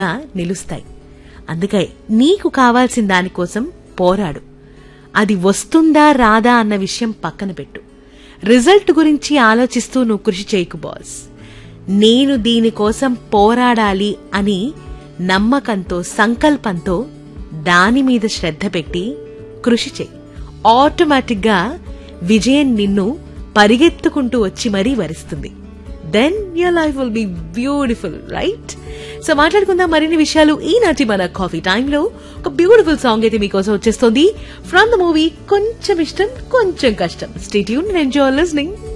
నిలుస్తాయి అందుకే నీకు కావాల్సిన దానికోసం పోరాడు అది వస్తుందా రాదా అన్న విషయం పక్కన పెట్టు రిజల్ట్ గురించి ఆలోచిస్తూ నువ్వు కృషి చేయకు బాస్ నేను దీనికోసం పోరాడాలి అని నమ్మకంతో సంకల్పంతో దాని మీద శ్రద్ధ పెట్టి కృషి చేయి ఆటోమేటిక్గా విజయం నిన్ను పరిగెత్తుకుంటూ వచ్చి మరీ వరిస్తుంది then your life will be beautiful right so మాట్లాడుకుందాం మరిన్ని విషయాలు ఈనాటి మన కాఫీ టైంలో ఒక బ్యూటిఫుల్ సాంగ్ అయితే మీకోసం వచ్చేస్తుంది ఫ్రమ్ ద మూవీ కొంచెం ఇష్టం కొంచెం కష్టం స్టేట్యూన్ ఎంజాయ్ లిస్నింగ్